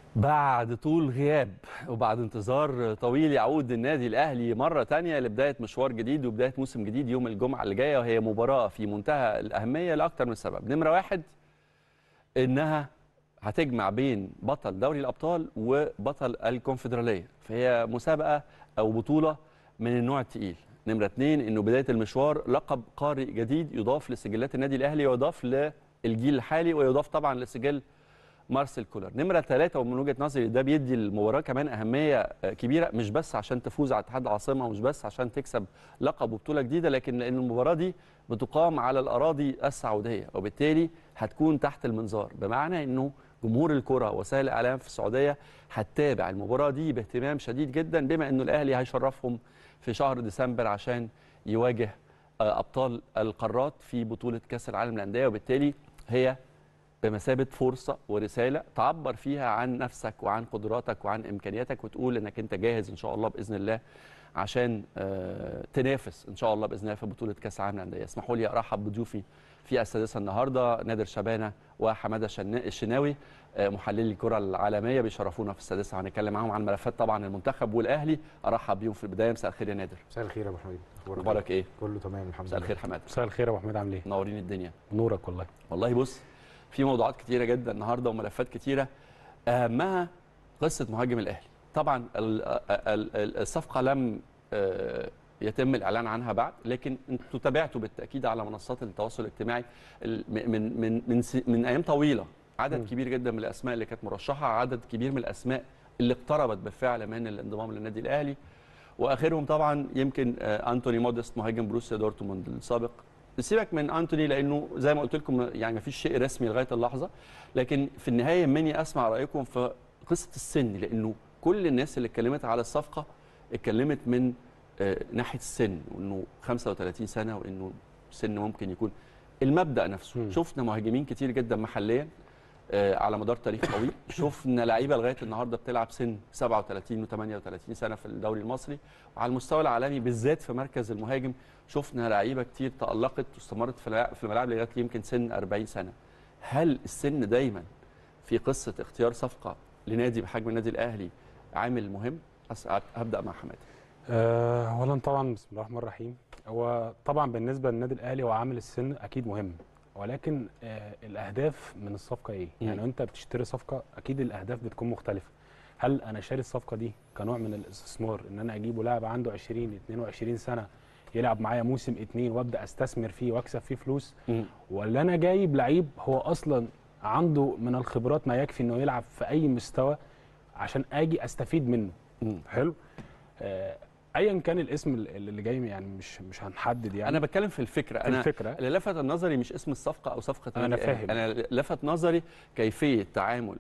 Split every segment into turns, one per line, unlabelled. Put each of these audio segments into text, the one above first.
بعد طول غياب وبعد انتظار طويل يعود النادي الاهلي مره تانية لبدايه مشوار جديد وبدايه موسم جديد يوم الجمعه اللي جايه وهي مباراه في منتهى الاهميه لاكثر من سبب نمره واحد انها هتجمع بين بطل دوري الابطال وبطل الكونفدراليه فهي مسابقه او بطوله من النوع الثقيل نمره اثنين انه بدايه المشوار لقب قارئ جديد يضاف لسجلات النادي الاهلي ويضاف للجيل الحالي ويضاف طبعا لسجل مارسيل كولر نمره ثلاثة ومن وجهه نظري ده بيدي المباراه كمان اهميه كبيره مش بس عشان تفوز على اتحاد العاصمه ومش بس عشان تكسب لقب وبطوله جديده لكن لان المباراه دي بتقام على الاراضي السعوديه وبالتالي هتكون تحت المنظار بمعنى انه جمهور الكره وسائل الاعلام في السعوديه هتتابع المباراه دي باهتمام شديد جدا بما انه الاهلي هيشرفهم في شهر ديسمبر عشان يواجه ابطال القارات في بطوله كاس العالم للانديه وبالتالي هي بمثابه فرصه ورساله تعبر فيها عن نفسك وعن قدراتك وعن امكانياتك وتقول انك انت جاهز ان شاء الله باذن الله عشان تنافس ان شاء الله باذن الله في بطوله كاس العالم للانديه اسمحوا لي ارحب بضيوفي في السادسه النهارده نادر شبانه وحماده الشناوي محللي الكره العالميه بيشرفونا في السادسه هنتكلم معاهم عن ملفات طبعا المنتخب والاهلي ارحب بيهم في البدايه مساء الخير يا نادر
مساء الخير يا ابو حميد
اخبارك ايه
كله تمام الحمد
مساء
لله
الخير حماده
مساء الخير يا ابو حميد عامل ايه
منورين الدنيا
نورك والله
والله بص في موضوعات كتيره جدا النهارده وملفات كتيره اهمها قصه مهاجم الاهلي طبعا الصفقه لم يتم الاعلان عنها بعد لكن انتوا تابعتوا بالتاكيد على منصات التواصل الاجتماعي من من من من ايام طويله عدد م. كبير جدا من الاسماء اللي كانت مرشحه عدد كبير من الاسماء اللي اقتربت بالفعل من الانضمام للنادي الاهلي واخرهم طبعا يمكن انتوني موديست مهاجم بروسيا دورتموند السابق سيبك من انتوني لانه زي ما قلت لكم يعني ما فيش شيء رسمي لغايه اللحظه لكن في النهايه مني اسمع رايكم في قصه السن لانه كل الناس اللي اتكلمت على الصفقه اتكلمت من ناحيه السن وانه 35 سنه وانه سن ممكن يكون المبدا نفسه م. شفنا مهاجمين كتير جدا محليا على مدار تاريخ طويل شفنا لعيبه لغايه النهارده بتلعب سن 37 و38 سنه في الدوري المصري وعلى المستوى العالمي بالذات في مركز المهاجم شفنا لعيبه كتير تالقت واستمرت في الملاعب لغايه يمكن سن 40 سنه هل السن دايما في قصه اختيار صفقه لنادي بحجم النادي الاهلي عامل مهم هبدا مع حماده
اولا أه طبعا بسم الله الرحمن الرحيم هو طبعا بالنسبه للنادي الاهلي هو عامل السن اكيد مهم ولكن آه الاهداف من الصفقه ايه؟ م. يعني انت بتشتري صفقه اكيد الاهداف بتكون مختلفه. هل انا شاري الصفقه دي كنوع من الاستثمار ان انا اجيبه لاعب عنده 20 22 سنه يلعب معايا موسم اتنين وابدا استثمر فيه واكسب فيه فلوس م. ولا انا جايب لعيب هو اصلا عنده من الخبرات ما يكفي انه يلعب في اي مستوى عشان اجي استفيد منه. م. حلو؟ آه ايا كان الاسم اللي جاي يعني مش مش هنحدد يعني
انا بتكلم في الفكره
في
انا
الفكره
اللي لفت نظري مش اسم الصفقه او صفقه
انا فاهم
انا لفت نظري كيفيه تعامل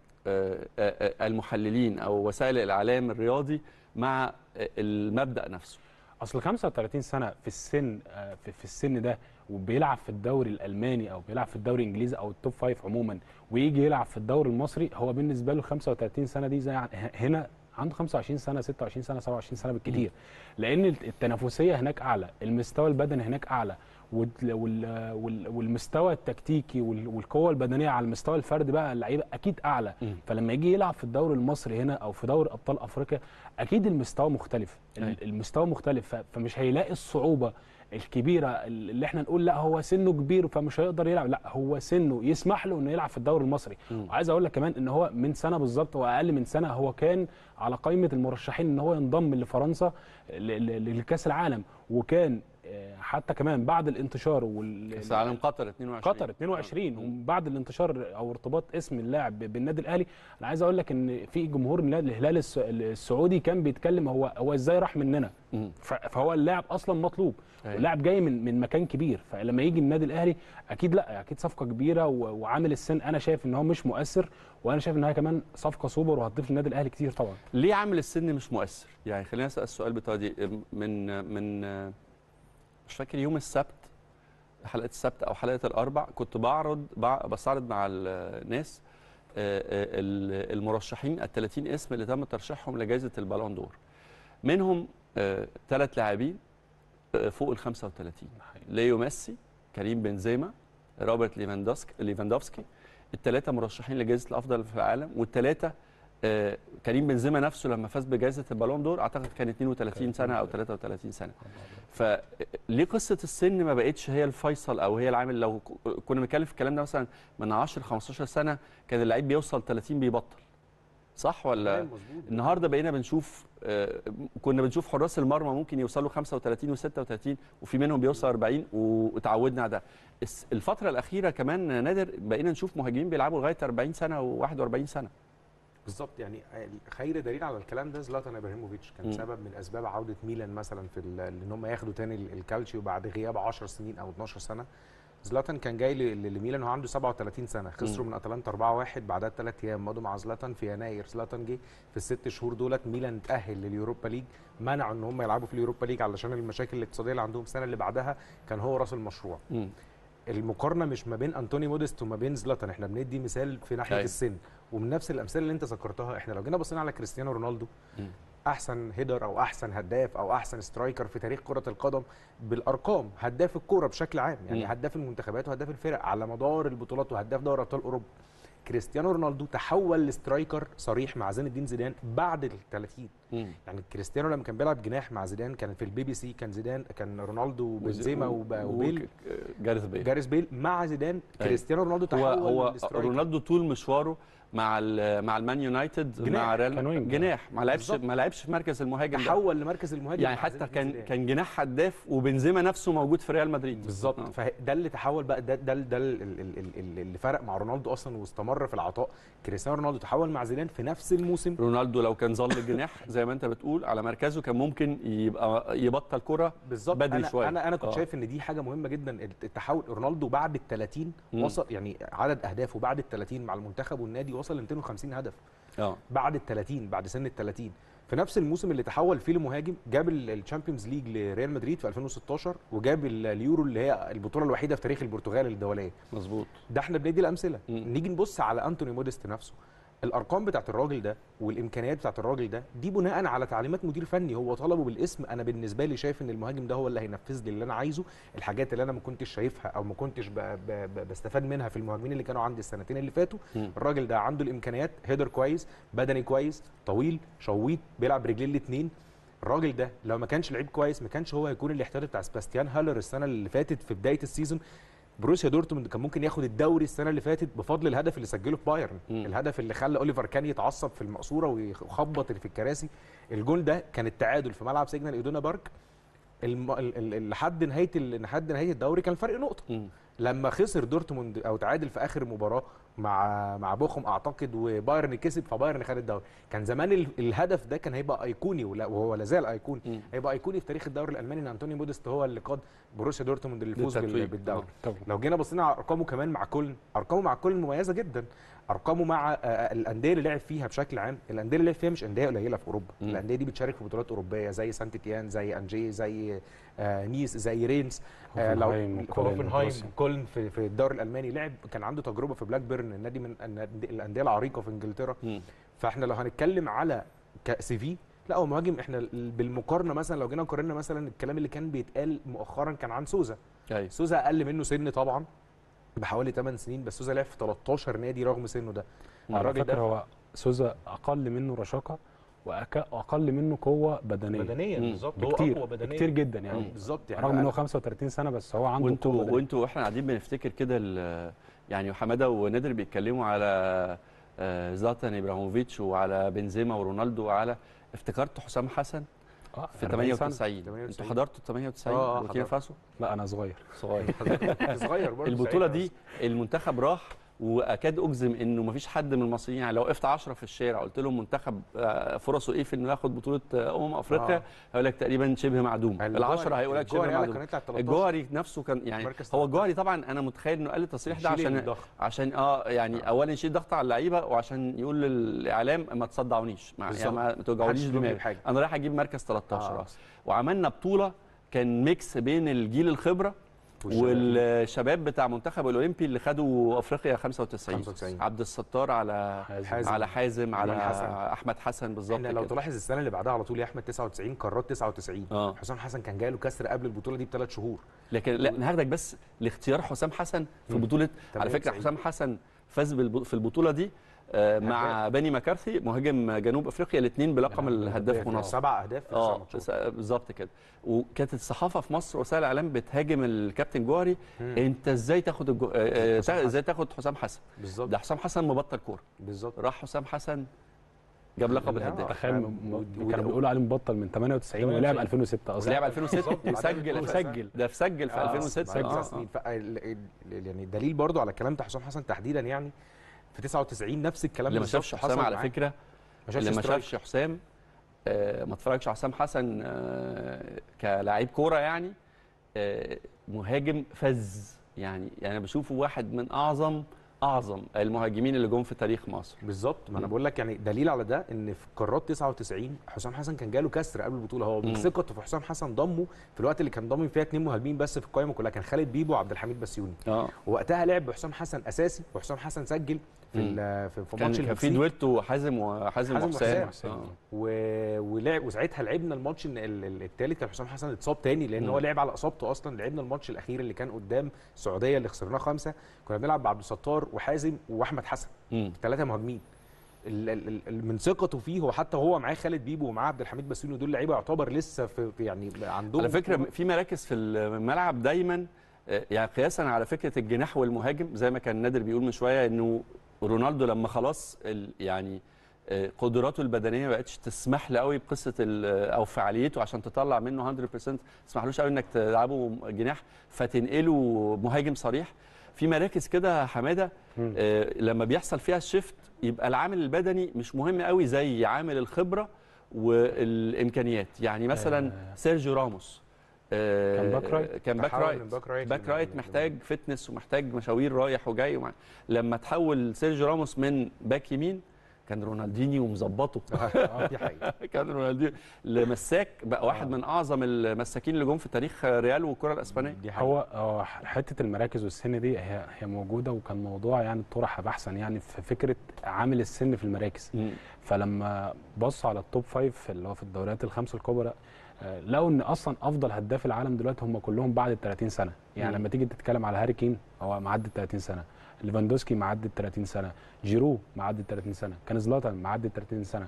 المحللين او وسائل الاعلام الرياضي مع المبدا نفسه
اصل 35 سنه في السن في السن ده وبيلعب في الدوري الالماني او بيلعب في الدوري الانجليزي او التوب فايف عموما ويجي يلعب في الدوري المصري هو بالنسبه له 35 سنه دي زي هنا عنده 25 سنه 26 سنه 27 سنه بالكثير لان التنافسيه هناك اعلى المستوى البدني هناك اعلى والمستوى التكتيكي والقوه البدنيه على المستوى الفردي بقى اللعيبه اكيد اعلى م. فلما يجي يلعب في الدوري المصري هنا او في دوري ابطال افريقيا اكيد المستوى مختلف م. المستوى مختلف فمش هيلاقي الصعوبه الكبيره اللي احنا نقول لا هو سنه كبير فمش هيقدر يلعب لا هو سنه يسمح له انه يلعب في الدوري المصري م. وعايز اقول لك كمان ان هو من سنه بالظبط واقل من سنه هو كان على قائمه المرشحين ان هو ينضم لفرنسا لكاس العالم وكان حتى كمان بعد الانتشار وال
كاس العالم قطر 22
قطر 22 وبعد الانتشار او ارتباط اسم اللاعب بالنادي الاهلي انا عايز اقول لك ان في جمهور الهلال السعودي كان بيتكلم هو هو ازاي راح مننا فهو اللاعب اصلا مطلوب واللاعب جاي من من مكان كبير فلما يجي النادي الاهلي اكيد لا اكيد صفقه كبيره وعامل السن انا شايف ان هو مش مؤثر وانا شايف انها كمان صفقه سوبر وهتضيف للنادي الاهلي كتير طبعا
ليه عامل السن مش مؤثر يعني خلينا اسال السؤال بتاع دي من من مش فاكر يوم السبت حلقه السبت او حلقه الاربع كنت بعرض بستعرض مع الناس المرشحين ال 30 اسم اللي تم ترشيحهم لجائزه البالون دور منهم ثلاث لاعبين فوق ال 35 ليو ميسي كريم بنزيما روبرت ليفاندوسكي ليفاندوفسكي الثلاثه مرشحين لجائزه الافضل في العالم والثلاثه آه، كريم بنزيما نفسه لما فاز بجائزه البالون دور اعتقد كان 32 سنه او 33 سنه فليه قصه السن ما بقتش هي الفيصل او هي العامل لو ك- كنا بنتكلم في الكلام ده مثلا من 10 15 سنه كان اللعيب بيوصل 30 بيبطل صح ولا
مظبوط
النهارده بقينا بنشوف آه، كنا بنشوف حراس المرمى ممكن يوصلوا 35 و36 وفي منهم بيوصل 40 وتعودنا على ده الس- الفتره الاخيره كمان نادر بقينا نشوف مهاجمين بيلعبوا لغايه 40 سنه و41 سنه
بالظبط يعني خير دليل على الكلام ده زلاتان ابراهيموفيتش كان
مم.
سبب من اسباب عوده ميلان مثلا في ال- ان هم ياخدوا تاني ال- الكالتشيو بعد غياب 10 سنين او 12 سنه زلاتان كان جاي ل- ل- لميلان وهو عنده 37 سنه خسروا من اتلانتا 4-1 بعدها بثلاث ايام مضوا مع زلاتان في يناير زلاتان جه في الست شهور دولت ميلان تاهل لليوروبا ليج منعوا ان هم يلعبوا في اليوروبا ليج علشان المشاكل الاقتصاديه اللي عندهم السنه اللي بعدها كان هو راس المشروع
مم.
المقارنه مش ما بين انتوني موديست وما بين زلاتان احنا بندي مثال في ناحيه
أيوة.
السن ومن نفس الامثله اللي انت ذكرتها احنا لو جينا بصينا على كريستيانو رونالدو
مم.
احسن هيدر او احسن هداف او احسن سترايكر في تاريخ كره القدم بالارقام هداف الكوره بشكل عام يعني
مم.
هداف المنتخبات وهداف الفرق على مدار البطولات وهداف دوري ابطال اوروبا كريستيانو رونالدو تحول لسترايكر صريح مع زين الدين زيدان بعد ال 30
مم.
يعني كريستيانو لما كان بيلعب جناح مع زيدان كان في البي بي سي كان زيدان كان رونالدو وبنزيما وب- وبيل
وك- جاريث بيل
جاريس بيل مع زيدان كريستيانو رونالدو
هو
تحول
هو
لسترايكر.
رونالدو طول مشواره مع ال- مع المان يونايتد
جناح،
مع
كان
ريال
وينج.
جناح ما لعبش
بالظبط.
ما لعبش في مركز المهاجم ده
تحول لمركز المهاجم
يعني
مع
حتى
زين الدين
كان
زيدان.
كان جناح هداف وبنزيما نفسه موجود في ريال مدريد
بالظبط
آه.
فده اللي تحول بقى ده ده ده ال- ال- ال- ال- اللي فرق مع رونالدو اصلا واستمر في العطاء كريستيانو رونالدو تحول مع زيدان في نفس الموسم
رونالدو لو كان ظل جناح زي ما انت بتقول على مركزه كان ممكن يبقى يبطل كرة
بالظبط
بدري
انا
شوية.
انا انا كنت
آه.
شايف ان دي حاجه مهمه جدا التحول رونالدو بعد ال 30
مم.
وصل يعني عدد اهدافه بعد ال 30 مع المنتخب والنادي وصل ل 250 هدف
اه
بعد ال 30 بعد سن ال 30 في نفس الموسم اللي تحول فيه لمهاجم جاب الشامبيونز ليج لريال مدريد في 2016 وجاب ال- اليورو اللي هي البطوله الوحيده في تاريخ البرتغال الدوليه
مظبوط
ده احنا بندي الامثله
مم.
نيجي نبص على انتوني موديست نفسه الارقام بتاعت الراجل ده والامكانيات بتاعت الراجل ده دي بناء على تعليمات مدير فني هو طلبه بالاسم انا بالنسبه لي شايف ان المهاجم ده هو اللي هينفذ لي اللي انا عايزه الحاجات اللي انا ما كنتش شايفها او ما كنتش ب... ب... ب... بستفاد منها في المهاجمين اللي كانوا عندي السنتين اللي فاتوا
مم.
الراجل ده عنده الامكانيات هيدر كويس بدني كويس طويل شويط بيلعب برجلين الاثنين الراجل ده لو ما كانش لعيب كويس ما كانش هو هيكون الاحتياطي بتاع سباستيان هالر السنه اللي فاتت في بدايه السيزون بروسيا دورتموند كان ممكن ياخد الدوري السنه اللي فاتت بفضل الهدف اللي سجله في بايرن
مم.
الهدف اللي خلى اوليفر كان يتعصب في المقصوره ويخبط في الكراسي الجول ده كان التعادل في ملعب سيجنال ايدونا بارك الم... ال- ال- ال- لحد نهايه ال- لحد نهايه الدوري كان فرق نقطه
مم.
لما خسر دورتموند او تعادل في اخر مباراه مع مع بوخم اعتقد وبايرن كسب فبايرن خد الدوري كان زمان ال- الهدف ده كان هيبقى ايقوني ولا- وهو لا زال ايقوني
مم.
هيبقى ايقوني في تاريخ الدوري الالماني ان انطونيو موديست هو اللي قاد بروسيا دورتموند للفوز بال-
للتتويج.
بالدوري
طبعا
لو جينا بصينا على ارقامه كمان مع كولن ارقامه مع كولن مميزه جدا ارقامه مع آه، الانديه اللي لعب فيها بشكل عام الانديه اللي لعب فيها مش انديه قليله في اوروبا
مم.
الانديه دي بتشارك في بطولات اوروبيه زي سانت تيان زي انجي زي آه، نيس زي رينز آه، لو
هوفنهايم وكولن
هوفنهايم
وبروسيا.
كولن في, في الدوري الالماني لعب كان عنده تجربه في بلاك بيرن النادي من النادي- الانديه العريقه في انجلترا
مم.
فاحنا لو هنتكلم على سي في لا هو مهاجم احنا بالمقارنه مثلا لو جينا قارنا مثلا الكلام اللي كان بيتقال مؤخرا كان عن سوزا
ايوه
سوزا اقل منه سن طبعا بحوالي 8 سنين بس سوزا لعب في 13 نادي رغم سنه ده
على
الراجل
فكره
ده
هو سوزا اقل منه رشاقه واقل منه قوه بدنيه
بدنيا
مم.
بالظبط هو
بكتير
اقوى بدنيا
كتير جدا يعني
مم.
بالظبط يعني
رغم ان هو 35 سنه بس هو عنده
وانتوا
قوة بدنية.
وانتوا واحنا قاعدين بنفتكر كده ال- يعني حماده ونادر بيتكلموا على آه، زلاتان ابراهيموفيتش وعلى بنزيما ورونالدو وعلى افتكرت حسام حسن
اه
في
40 سنة.
98
98.
انتوا حضرتوا 98
آه، آه،
بوركينا
حضرت.
فاسو
لا انا صغير
صغير
صغير برضه
البطوله
ساعتها
دي المنتخب راح واكاد اجزم انه مفيش حد من المصريين يعني لو وقفت 10 في الشارع قلت لهم منتخب آه، فرصه ايه في انه ياخد بطوله آه، امم افريقيا
آه.
هيقول لك تقريبا شبه معدوم ال10 هيقول لك شبه
الجوهري قال لك
معدوم
كان يطلع 13
الجوهري نفسه كان يعني
مركز
هو
13.
الجوهري طبعا انا متخيل انه قال التصريح ده
يشيل
عشان
الضغط.
عشان اه يعني اولا يشيل ضغط على اللعيبه وعشان يقول للاعلام ما تصدعونيش ما, يعني
بالظبط.
ما توجعونيش
محدش بيقول
دماغي
حاجة.
انا رايح اجيب مركز 13
آه.
آه. وعملنا بطوله كان ميكس بين الجيل الخبره
والشباب.
والشباب بتاع منتخب الاولمبي اللي خدوا افريقيا 95
95.
عبد الستار على
حازم.
على حازم على
إمام حسن.
احمد حسن بالظبط
احنا لو
كده.
تلاحظ السنه اللي بعدها على طول يا احمد 99 قارات 99
آه.
حسام حسن كان جاي له كسر قبل البطوله دي بثلاث شهور
لكن لا نهاردك بس لاختيار حسام حسن في بطوله على فكره
98.
حسام حسن فاز بالب- في البطوله دي آه، مع بني مكارثي مهاجم جنوب افريقيا الاثنين بلقب الهداف مناصر
سبع اهداف في تسع
اه
ماتشات
بس- بالظبط كده وكانت الصحافه في مصر وسائل الاعلام بتهاجم الكابتن جوهري انت ازاي تاخد الجو... آه، آه،
حسام
تا-
حسن.
ازاي تاخد حسام حسن
بالظبط
ده حسام حسن مبطل كوره
بالظبط
راح حسام حسن جاب لقب
لا،
الهداف
تخيل
فاهم.
م- م-
ود-
كانوا بيقولوا عليه مبطل من 98 ولعب
98.
2006 اصلا
لعب 2006 وسجل
وسجل.
ده سجل في
آه،
2006
سجل
آه، آه.
سنين ف... ال- ال- يعني دليل برضو على الكلام بتاع حسام حسن تحديدا يعني في 99 نفس الكلام
اللي ما
بالظبط
شافش
حصل
حسام على
معاه.
فكره
ما شافش
اللي ما
سترايك.
شافش حسام آه، ما اتفرجش على حسام حسن آه، كلاعب كوره يعني آه، مهاجم فز يعني يعني انا بشوفه واحد من اعظم اعظم المهاجمين اللي جم في تاريخ مصر
بالظبط ما انا
مم.
بقول لك يعني دليل على ده ان في قارات 99 حسام حسن كان جاله كسر قبل البطوله هو من
مم.
ثقته في حسام حسن ضمه في الوقت اللي كان ضامن فيها اثنين مهاجمين بس في القائمه كلها كان خالد بيبو وعبد الحميد بسيوني
اه
ووقتها لعب بحسام حسن اساسي وحسام حسن سجل في
مم.
ال- في في
كان
ماتش
كان في
المكسيك
دويتو حازم وحازم
حازم
وحسام
وحسام.
آه.
و... ولعب وساعتها لعبنا الماتش ال- ال- التالت كان حسام حسن اتصاب تاني لان
مم.
هو لعب على اصابته اصلا لعبنا الماتش الاخير اللي كان قدام السعوديه اللي خسرناه خمسه كنا بنلعب بعبد الستار وحازم واحمد حسن
مم.
ثلاثه مهاجمين ال- ال- ال- من ثقته فيه هو حتى هو معاه خالد بيبو ومعاه عبد الحميد بسيوني دول لعيبه يعتبر لسه في في يعني عندهم
على فكره
قوة.
في مراكز في الملعب دايما آه، يعني قياسا على فكره الجناح والمهاجم زي ما كان نادر بيقول من شويه انه رونالدو لما خلاص ال- يعني آه، قدراته البدنيه ما بقتش تسمح له قوي بقصه ال- او فعاليته عشان تطلع منه 100% تسمحلوش قوي انك تلعبه جناح فتنقله مهاجم صريح في مراكز كده يا حماده
مم.
آه، لما بيحصل فيها الشيفت يبقى العامل البدني مش مهم قوي زي عامل الخبره والامكانيات يعني مثلا
آه.
سيرجيو راموس آه،
كان باك رايت.
كان باك
تحول
رايت
من باك رايت
باك
لل-
رايت
لل-
محتاج فتنس ومحتاج مشاوير رايح وجاي ومع... لما تحول سيرجيو راموس من باك يمين كان رونالدينيو مظبطه
اه دي حقيقه
كان رونالدينيو لمساك بقى واحد من اعظم المساكين اللي جم في تاريخ ريال والكره الاسبانيه
دي حقيقه
هو هو حته المراكز والسن دي هي هي موجوده وكان موضوع يعني طرح بحثا يعني في فكره عامل السن في المراكز
مم.
فلما بصوا على التوب فايف اللي هو في الدوريات الخمسه الكبرى آه، لقوا ان اصلا افضل هداف العالم دلوقتي هم كلهم بعد ال 30 سنه يعني
مم.
لما تيجي تتكلم على هاري كين هو معدي ال 30 سنه ليفاندوسكي معدي ال 30 سنه جيرو معدي ال 30 سنه كان زلاتان معدي ال 30 سنه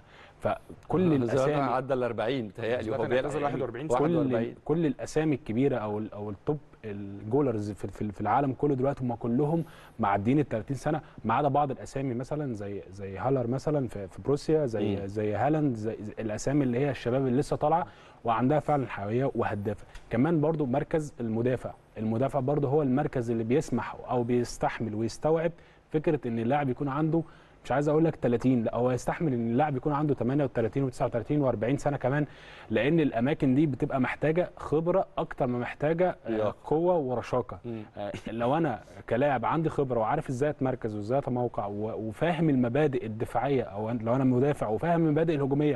فكل
زلاتان
الاسامي
عدى ال 40 بتهيألي وهو
زلاتان
بيلعب
اعتزل 41 سنة.
كل
41
كل الاسامي الكبيره او ال- او التوب الجولرز في في في العالم كله دلوقتي هم كلهم معديين ال 30 سنه ما عدا بعض الاسامي مثلا زي زي هالر مثلا في في بروسيا زي
مم.
زي هالاند زي زي الاسامي اللي هي الشباب اللي لسه طالعه وعندها فعلا حيويه وهدافه كمان برضو مركز المدافع المدافع برضو هو المركز اللي بيسمح او بيستحمل ويستوعب فكره ان اللاعب يكون عنده مش عايز اقول لك 30 لا هو يستحمل ان اللاعب يكون عنده 38 و39 و40 سنه كمان لان الاماكن دي بتبقى محتاجه خبره اكتر ما محتاجه آه،
لياقة.
قوه ورشاقه
مم.
آه، لو انا كلاعب عندي خبره وعارف ازاي اتمركز وازاي اتموقع و- وفاهم المبادئ الدفاعيه او أن- لو انا مدافع وفاهم المبادئ الهجوميه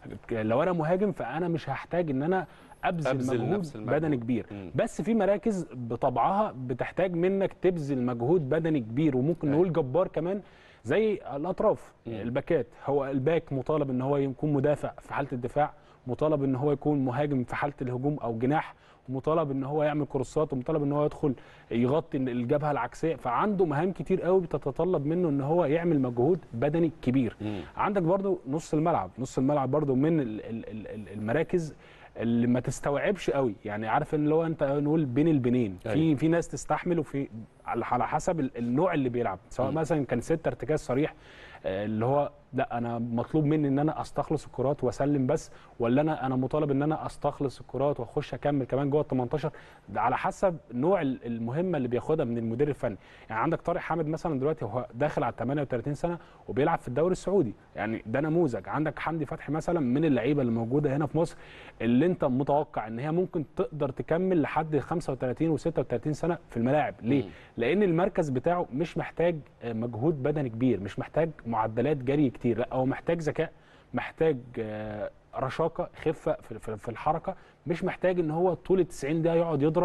لو انا مهاجم فانا مش هحتاج ان انا ابذل,
أبذل
مجهود
نفس المجهود.
بدني كبير
مم.
بس في مراكز بطبعها بتحتاج منك تبذل مجهود بدني كبير وممكن
أيوة.
نقول جبار كمان زي الاطراف
مم.
الباكات هو الباك مطالب ان هو يكون مدافع في حاله الدفاع مطالب ان هو يكون مهاجم في حاله الهجوم او جناح مطالب ان هو يعمل كروسات ومطالب ان هو يدخل يغطي الجبهه العكسيه فعنده مهام كتير قوي بتتطلب منه ان هو يعمل مجهود بدني كبير
مم.
عندك برضو نص الملعب نص الملعب برضو من ال- ال- ال- ال- المراكز اللي ما تستوعبش قوي يعني عارف ان اللي هو انت نقول بين البنين في
أيوة.
في ناس تستحمل وفي على على حسب ال- النوع اللي بيلعب سواء
مم.
مثلا كان ست ارتكاز صريح آه، اللي هو لا انا مطلوب مني ان انا استخلص الكرات واسلم بس ولا انا انا مطالب ان انا استخلص الكرات واخش اكمل كمان جوه ال 18 ده على حسب نوع ال- المهمه اللي بياخدها من المدير الفني يعني عندك طارق حامد مثلا دلوقتي هو داخل على 38 سنه وبيلعب في الدوري السعودي يعني ده نموذج عندك حمدي فتحي مثلا من اللعيبه اللي موجوده هنا في مصر اللي انت متوقع ان هي ممكن تقدر تكمل لحد 35 و36 سنه في الملاعب ليه
مم.
لان المركز بتاعه مش محتاج آه، مجهود بدني كبير مش محتاج معدلات جري كتير لا هو محتاج ذكاء محتاج آه، رشاقه خفه في- في في الحركه مش محتاج ان هو طول ال 90 دقيقه يقعد يضرب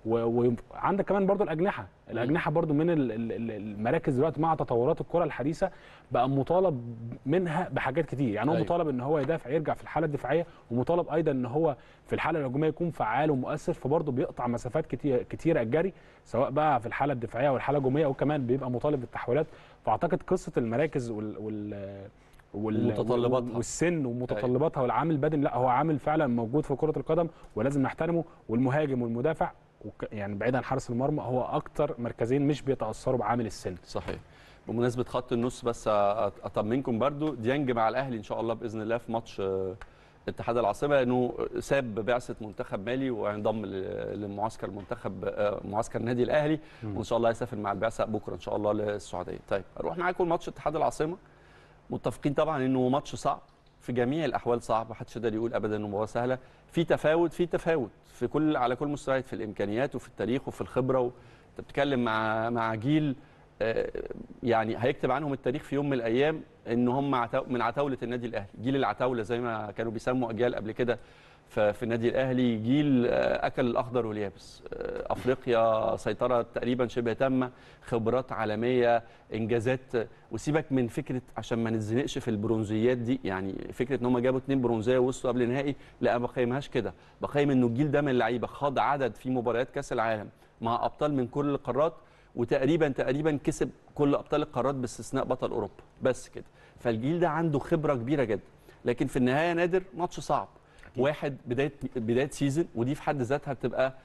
و- وعندك كمان برضو الاجنحه الاجنحه برضو من ال- ال- ال- المراكز دلوقتي مع تطورات الكره الحديثه بقى مطالب منها بحاجات كتير يعني هو
أيوة.
مطالب ان هو يدافع يرجع في الحاله الدفاعيه ومطالب ايضا ان هو في الحاله الهجوميه يكون فعال ومؤثر فبرضه بيقطع مسافات كتير كتيره الجري سواء بقى في الحاله الدفاعيه او الحاله الهجوميه وكمان بيبقى مطالب بالتحويلات فاعتقد قصه المراكز وال, وال وال-
ومتطلباتها.
والسن ومتطلباتها والعامل البدني لا هو عامل فعلا موجود في كره القدم ولازم نحترمه والمهاجم والمدافع وك- يعني بعيد عن حارس المرمى هو اكتر مركزين مش بيتاثروا بعامل السن
صحيح بمناسبه خط النص بس أ- اطمنكم برضو ديانج مع الاهلي ان شاء الله باذن الله في ماتش آه، اتحاد العاصمه لانه ساب بعثه منتخب مالي وانضم ل- لمعسكر المنتخب آه، معسكر النادي الاهلي وان شاء الله هيسافر مع البعثه بكره ان شاء الله للسعوديه طيب اروح معاكم ماتش اتحاد العاصمه متفقين طبعا انه ماتش صعب في جميع الاحوال صعب محدش يقدر يقول ابدا انه مباراه سهله في تفاوت في تفاوت في كل على كل مستويات في الامكانيات وفي التاريخ وفي الخبره و... انت بتتكلم مع مع جيل آه، يعني هيكتب عنهم التاريخ في يوم من الايام ان هم عتاو- من عتاوله النادي الاهلي جيل العتاوله زي ما كانوا بيسموا اجيال قبل كده ف- في النادي الاهلي جيل آه، اكل الاخضر واليابس آه، افريقيا سيطره تقريبا شبه تامه خبرات عالميه انجازات آه، وسيبك من فكره عشان ما نتزنقش في البرونزيات دي يعني فكره ان هم جابوا اتنين برونزيه ووصلوا قبل النهائي لا ما بقيمهاش كده بقيم انه الجيل ده من اللعيبه خاض عدد في مباريات كاس العالم مع ابطال من كل القارات وتقريبا تقريبا كسب كل ابطال القارات باستثناء بطل اوروبا بس كده فالجيل ده عنده خبره كبيره جدا لكن في النهايه نادر ماتش صعب واحد بدايه بدايه سيزون ودي في حد ذاتها بتبقى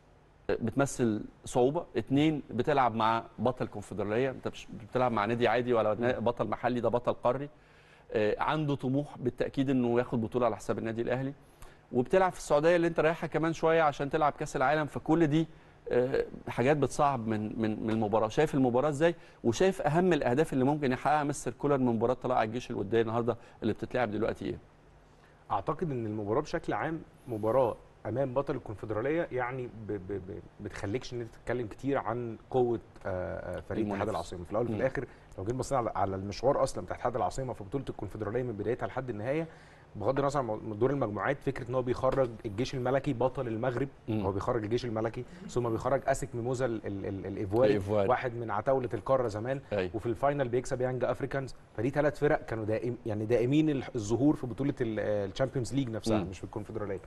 بتمثل صعوبه اتنين بتلعب مع بطل كونفدراليه انت مش بتلعب مع نادي عادي ولا نا- بطل محلي ده بطل قاري آه، عنده طموح بالتاكيد انه ياخد بطوله على حساب النادي الاهلي وبتلعب في السعوديه اللي انت رايحها كمان شويه عشان تلعب كاس العالم فكل دي آه، حاجات بتصعب من من من المباراه شايف المباراه ازاي وشايف اهم الاهداف اللي ممكن يحققها مستر كولر من مباراه طلائع الجيش الوديه النهارده اللي بتتلعب دلوقتي ايه
اعتقد ان المباراه بشكل عام مباراه امام بطل الكونفدراليه يعني ب ب ب بتخليكش ان انت تتكلم كتير عن قوه آه، آه، فريق
المنافس.
اتحاد العاصمه في الاول وفي
مم.
الاخر لو جينا بصينا على- على المشوار اصلا بتاع اتحاد العاصمه في بطوله الكونفدراليه من بدايتها لحد النهايه بغض النظر عن دور المجموعات فكره ان هو بيخرج الجيش الملكي بطل المغرب
مم.
هو بيخرج الجيش الملكي ثم بيخرج اسك ميموزا ال- ال- ال- الايفواري
الإيفواري.
واحد من عتاوله القاره زمان
أيوة.
وفي الفاينل بيكسب يانج افريكانز فدي ثلاث فرق كانوا دائم يعني دائمين الح- الظهور في بطوله الشامبيونز ليج نفسها
مم.
مش في الكونفدراليه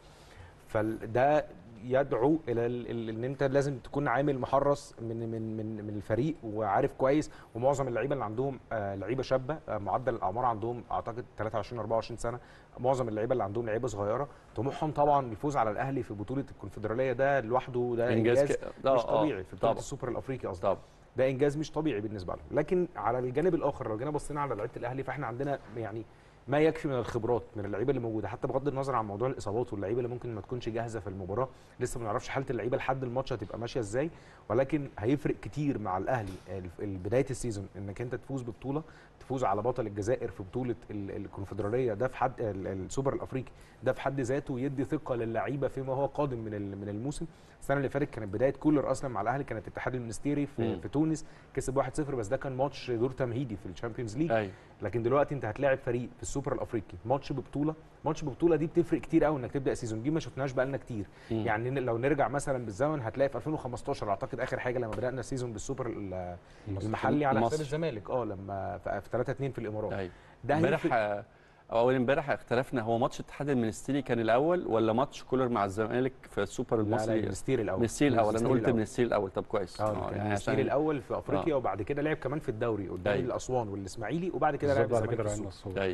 فده يدعو الى ال- ال- ان انت لازم تكون عامل محرص من من من من الفريق وعارف كويس ومعظم اللعيبه اللي عندهم آه، لعيبه شابه آه، معدل الاعمار عندهم اعتقد 23 24 سنه معظم اللعيبه اللي عندهم لعيبه صغيره طموحهم طبعا الفوز على الاهلي في بطوله الكونفدراليه ده لوحده ده انجاز,
انجاز ك- ده-
مش
آه،
طبيعي في بطوله
طبعا
السوبر الافريقي قصدي
طبعا
ده انجاز مش طبيعي بالنسبه لهم لكن على الجانب الاخر لو جينا بصينا على لعيبه الاهلي فاحنا عندنا يعني ما يكفي من الخبرات من اللعيبه اللي موجوده حتى بغض النظر عن موضوع الاصابات واللعيبه اللي ممكن ما تكونش جاهزه في المباراه لسه ما نعرفش حاله اللعيبه لحد الماتش هتبقى ماشيه ازاي ولكن هيفرق كتير مع الاهلي ال- ال- بدايه السيزون انك انت تفوز ببطوله تفوز على بطل الجزائر في بطوله ال- الكونفدراليه ده في حد ال- السوبر الافريقي ده في حد ذاته يدي ثقه للعيبه فيما هو قادم من ال- من الموسم السنه اللي فاتت كانت بدايه كولر اصلا مع الاهلي كانت الاتحاد المنستيري في,
مم.
في تونس كسب 1-0 بس ده كان ماتش دور تمهيدي في الشامبيونز ليج
ايوه
لكن دلوقتي انت هتلاعب فريق في السوبر الافريقي ماتش ببطوله ماتش ببطوله دي بتفرق كتير قوي انك تبدا سيزون دي ما شفناهاش بقالنا كتير
مم.
يعني ن- لو نرجع مثلا بالزمن هتلاقي في 2015 اعتقد اخر حاجه لما بدانا السيزون بالسوبر ال- المحلي على حساب
مصر.
الزمالك اه لما في 3 2 في الامارات
ايوه
ده
امبارح
هيفرق
آه، او اول امبارح اختلفنا هو ماتش الاتحاد المنستيري كان الاول ولا ماتش كولر مع الزمالك في السوبر
لا لا
المصري
المنستير الاول
منستير الاول انا
المنستير
قلت
الأول.
منستير الاول طب كويس
اه كان المنستير الاول في افريقيا وبعد كده لعب كمان في الدوري قدام
أيوة.
الاسوان والاسماعيلي وبعد كده لعب
بالظبط بعد
الزمالك
كده
في
رأينا
السوبر.
الصور
ايوه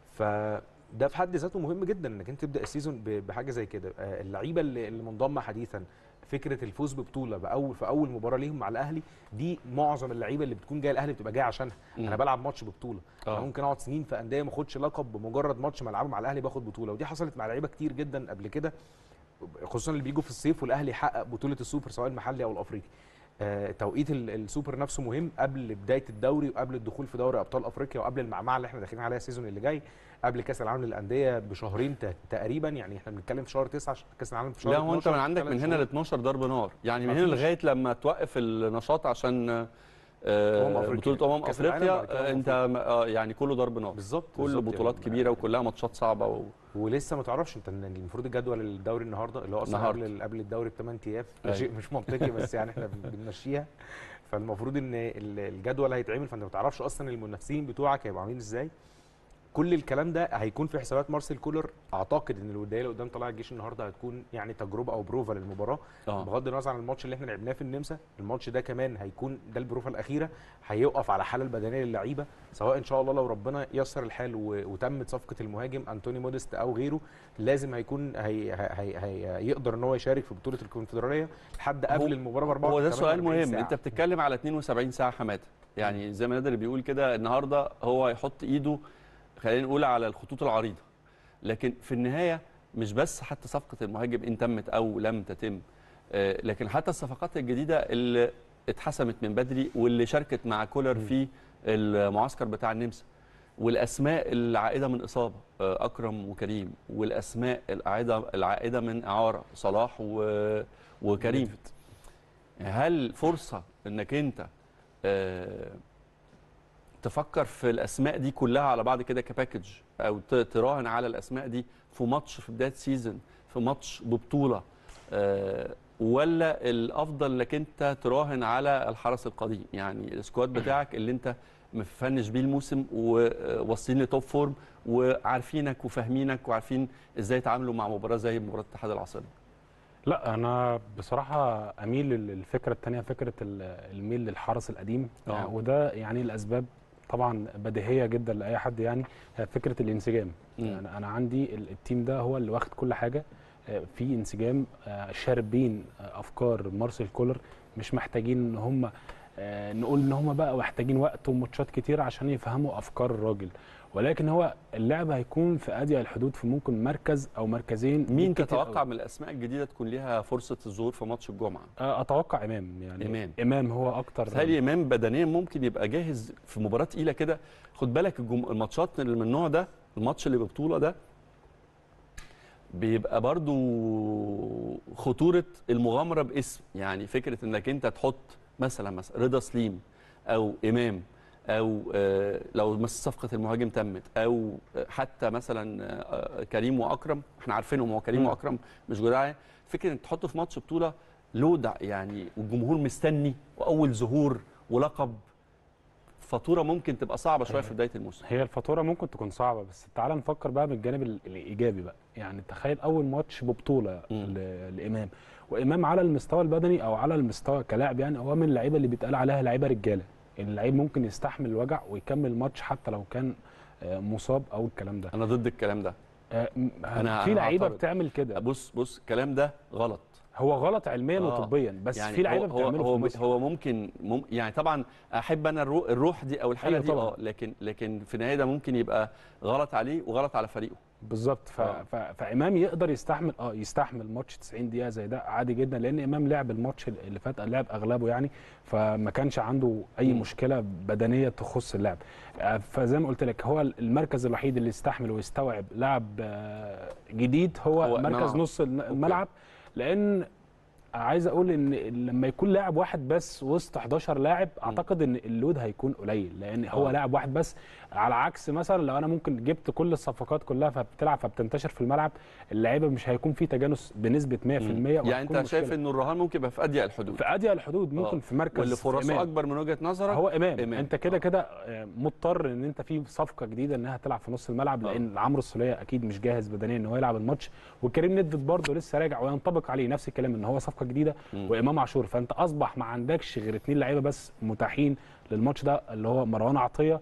فده في حد ذاته مهم جدا انك انت تبدا السيزون ب- بحاجه زي كده آه، اللعيبه اللي اللي منضمه حديثا فكره الفوز ببطوله باول في اول مباراه ليهم مع الاهلي دي معظم اللعيبه اللي بتكون جايه الاهلي بتبقى جايه عشانها
مم.
انا بلعب ماتش ببطوله انا
اه
ممكن اقعد سنين في انديه ما اخدش لقب بمجرد ماتش ملعبه مع الاهلي باخد بطوله ودي حصلت مع لعيبه كتير جدا قبل كده خصوصا اللي بيجوا في الصيف والاهلي يحقق بطوله السوبر سواء المحلي او الافريقي آه، توقيت ال- السوبر نفسه مهم قبل بدايه الدوري وقبل الدخول في دوري ابطال افريقيا وقبل المعمعه اللي احنا داخلين عليها السيزون اللي جاي قبل كاس العالم للانديه بشهرين ت- تقريبا يعني احنا بنتكلم في شهر 9 كاس العالم في شهر
لا هو انت
12
من عندك
ثلاث
من هنا ل
شهور.
12 ضرب نار يعني من هنا
مفيش.
لغايه لما توقف النشاط عشان آه،
أمم أفريقيا.
بطوله امم
كأس العالم
افريقيا
بعد كده
آه،
أمم
انت آه، يعني كله ضرب نار
بالظبط
كل
بالظبط
بطولات
يعني.
كبيره وكلها ماتشات صعبه و...
ولسه ما تعرفش انت إن المفروض الجدول الدوري النهارده اللي هو اصلا
النهاردة.
قبل قبل الدوري بثمان ايام ده
أيوة.
شيء مش منطقي بس يعني احنا بن- بنمشيها فالمفروض ان ال- الجدول هيتعمل فانت ما تعرفش اصلا المنافسين بتوعك هيبقوا عاملين ازاي كل الكلام ده هيكون في حسابات مارسيل كولر اعتقد ان الوديه اللي قدام طلائع الجيش النهارده هتكون يعني تجربه او بروفا للمباراه
اه
بغض النظر عن الماتش اللي احنا لعبناه في النمسا الماتش ده كمان هيكون ده البروفه الاخيره هيقف على الحاله البدنيه للعيبه سواء ان شاء الله لو ربنا يسر الحال و- وتمت صفقه المهاجم انتوني موديست او غيره لازم هيكون هي هي هي يقدر ان هو يشارك في بطوله الكونفدراليه لحد قبل
هو-
المباراه ب
هو
44
ده سؤال
48
مهم
ساعة.
انت بتتكلم على 72 ساعه حماده يعني زي ما نادر بيقول كده النهارده هو هيحط ايده خلينا نقول على الخطوط العريضه لكن في النهايه مش بس حتى صفقه المهاجم ان تمت او لم تتم آه، لكن حتى الصفقات الجديده اللي اتحسمت من بدري واللي شاركت مع كولر في المعسكر بتاع النمسا والاسماء العائده من اصابه آه، اكرم وكريم والاسماء العائده العائده من اعاره صلاح و... وكريم هل فرصه انك انت آه، تفكر في الاسماء دي كلها على بعض كده كباكج او ت- تراهن على الاسماء دي في ماتش في بدايه سيزون في ماتش ببطوله آه، ولا الافضل انك انت تراهن على الحرس القديم يعني السكواد بتاعك اللي انت مفنش بيه الموسم وواصلين لتوب فورم وعارفينك وفاهمينك وعارفين ازاي يتعاملوا مع مباراه زي مباراه اتحاد العاصمه
لا انا بصراحه اميل للفكره الثانيه فكره ال- الميل للحرس القديم
آه.
يعني وده يعني الاسباب طبعا بديهيه جدا لاي حد يعني هي فكره الانسجام
مم.
يعني انا عندي ال- التيم ده هو اللي واخد كل حاجه آه، في انسجام آه، شاربين آه، افكار مارسيل كولر مش محتاجين ان هم آه، نقول ان هم بقى محتاجين وقت وماتشات كتير عشان يفهموا افكار الراجل ولكن هو اللعب هيكون في اضيق الحدود في ممكن مركز او مركزين
مين
بالكتير
تتوقع
أوي.
من الاسماء الجديده تكون ليها فرصه الظهور في ماتش الجمعه
آه، اتوقع امام يعني
إمام.
امام هو اكتر
بيتهيألي امام بدنيا ممكن يبقى جاهز في مباراه تقيله كده خد بالك الجم... الماتشات اللي من النوع ده الماتش اللي ببطوله ده بيبقى برضو خطوره المغامره باسم يعني فكره انك انت تحط مثلا مثلا رضا سليم او امام او آه، لو مثلا صفقه المهاجم تمت او آه، حتى مثلا آه، كريم واكرم احنا عارفينهم هو كريم
مم.
واكرم مش جدعان فكره انك تحطه في ماتش بطوله لود يعني والجمهور مستني واول ظهور ولقب فاتوره ممكن تبقى صعبه شويه في بدايه الموسم
هي الفاتوره ممكن تكون صعبه بس تعال نفكر بقى بالجانب ال- الايجابي بقى يعني تخيل اول ماتش ببطوله
مم.
ل- لامام وامام على المستوى البدني او على المستوى كلاعب يعني هو من اللعيبه اللي بيتقال عليها لعيبه رجاله اللعيب ممكن يستحمل الوجع ويكمل الماتش حتى لو كان آه، مصاب او الكلام ده
انا ضد الكلام ده
آه، م-
أنا-
في
أنا
لعيبه
هعترض.
بتعمل كده
بص بص الكلام ده غلط
هو غلط علميا
آه.
وطبيا بس
يعني
في لعيبه
هو
بتعمله
هو
في الموسم.
هو ممكن مم يعني طبعا احب انا الروح, الروح دي او الحاله
أيوة
دي
طبعاً.
اه لكن لكن في النهايه ده ممكن يبقى غلط عليه وغلط على فريقه
بالظبط ف...
آه.
ف... فامام يقدر يستحمل اه يستحمل ماتش 90 دقيقه زي ده عادي جدا لان امام لعب الماتش اللي فات لعب اغلبه يعني فما كانش عنده اي
مم.
مشكله بدنيه تخص اللعب آه، فزي ما قلت لك هو المركز الوحيد اللي يستحمل ويستوعب لاعب آه، جديد هو,
هو
هو مركز
نعم.
نص الملعب لان عايز اقول ان لما يكون لاعب واحد بس وسط 11 لاعب اعتقد ان اللود هيكون قليل لان هو
آه.
لاعب واحد بس على عكس مثلا لو انا ممكن جبت كل الصفقات كلها فبتلعب فبتنتشر في الملعب اللعيبه مش هيكون في تجانس بنسبه 100%
يعني
وهتكون
انت شايف
مشكلة.
انه الرهان ممكن يبقى في اضيق الحدود
في اضيق الحدود ممكن
آه.
في مركز
واللي فرصه
إمام.
اكبر من وجهه نظرك
هو امام,
إمام.
انت كده
آه.
كده آه، مضطر ان انت في صفقه جديده انها تلعب في نص الملعب
آه.
لان عمرو السوليه اكيد مش جاهز بدنيا ان هو يلعب الماتش وكريم ندفت برضه لسه راجع وينطبق عليه نفس الكلام ان هو صفقه جديده
مم.
وامام عاشور فانت اصبح ما عندكش غير اثنين لعيبه بس متاحين للماتش ده اللي هو مروان عطيه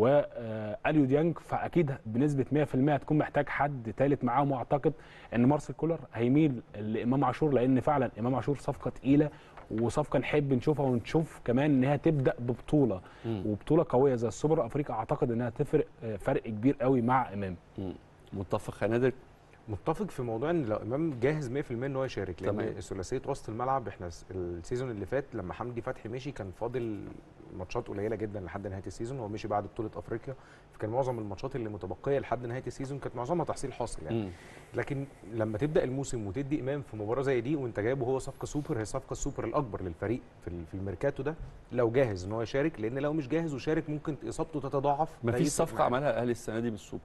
واليو ديانج فاكيد بنسبه 100% هتكون محتاج حد ثالث معاهم واعتقد ان مارسيل كولر هيميل لامام عاشور لان فعلا امام عاشور صفقه تقيله وصفقه نحب نشوفها ونشوف كمان انها تبدا ببطوله
مم.
وبطوله قويه زي السوبر الافريقي اعتقد انها تفرق آه، فرق كبير قوي مع امام
مم. متفق يا نادر
متفق في موضوع ان لو امام جاهز 100% ان هو يشارك لان
تمام.
ثلاثيه وسط الملعب احنا س- السيزون اللي فات لما حمدي فتحي مشي كان فاضل ماتشات قليله جدا لحد نهايه السيزون هو مشي بعد بطوله افريقيا فكان معظم الماتشات اللي متبقيه لحد نهايه السيزون كانت معظمها تحصيل حاصل يعني
مم.
لكن لما تبدا الموسم وتدي امام في مباراه زي دي وانت جايبه هو صفقه سوبر هي صفقه السوبر الاكبر للفريق في ال- في الميركاتو ده لو جاهز ان هو يشارك لان لو مش جاهز وشارك ممكن اصابته تتضاعف ده
مفيش
يفرق
صفقه
معاه.
عملها الاهلي السنه دي بالسوبر